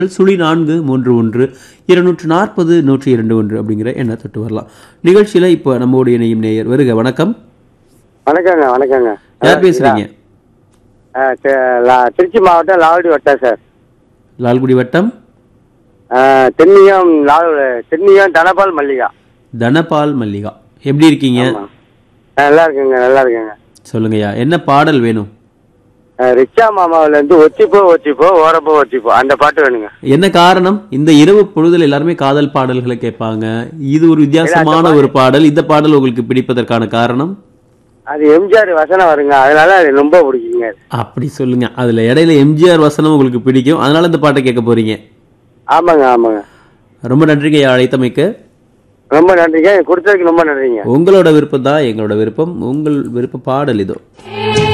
சுழி நான்கு மூன்று ஒன்று இருநூற்று நாற்பது நூற்றி இரண்டு ஒன்று அப்படிங்கிற எண்ணை தொட்டு வரலாம் நிகழ்ச்சியில இப்போ நம்மோடு இணையும் நேயர் வருக வணக்கம் வணக்கங்க வணக்கங்க யார் பேசுறீங்க ஆ, தி- லா- திருச்சி மாவட்டம் லாவடி வட்டம் சார் லால்குடி வட்டம் ஆ, தென்னியம் லாவ தென்னியம் தனபால் மல்லிகா தனபால் மல்லிகா எப்படி இருக்கீங்க ஆமா. ஆ, நல்லா இருக்குங்க நல்லா இருக்குங்க சொல்லுங்கய்யா என்ன பாடல் வேணும் ஆ, ரிச்சா மாமாவுல இருந்து ஒத்திப்போ ஒத்திப்போ ஓரப்போ ஒத்திப்போ அந்த பாட்டு வேணுங்க என்ன காரணம் இந்த இரவு பொழுதுல எல்லாருமே காதல் பாடல்களை கேட்பாங்க இது ஒரு வித்தியாசமான ஒரு பாடல் இந்த பாடல் உங்களுக்கு பிடிப்பதற்கான காரணம் அது எம்ஜிஆர் வசனம் வருங்க அதனால அது ரொம்ப பிடிக்குங்க அப்படி சொல்லுங்க அதுல இடையில எம்ஜிஆர் வசனம் உங்களுக்கு பிடிக்கும் அதனால இந்த பாட்டை கேட்க போறீங்க ஆமாங்க ஆமாங்க ரொம்ப நன்றிங்க ஐயா அழைத்தமைக்கு ரொம்ப நன்றிங்க கொடுத்ததுக்கு ரொம்ப நன்றிங்க உங்களோட விருப்பம் தான் எங்களோட விருப்பம் உங்கள் விருப்ப பாடல் இதோ Hey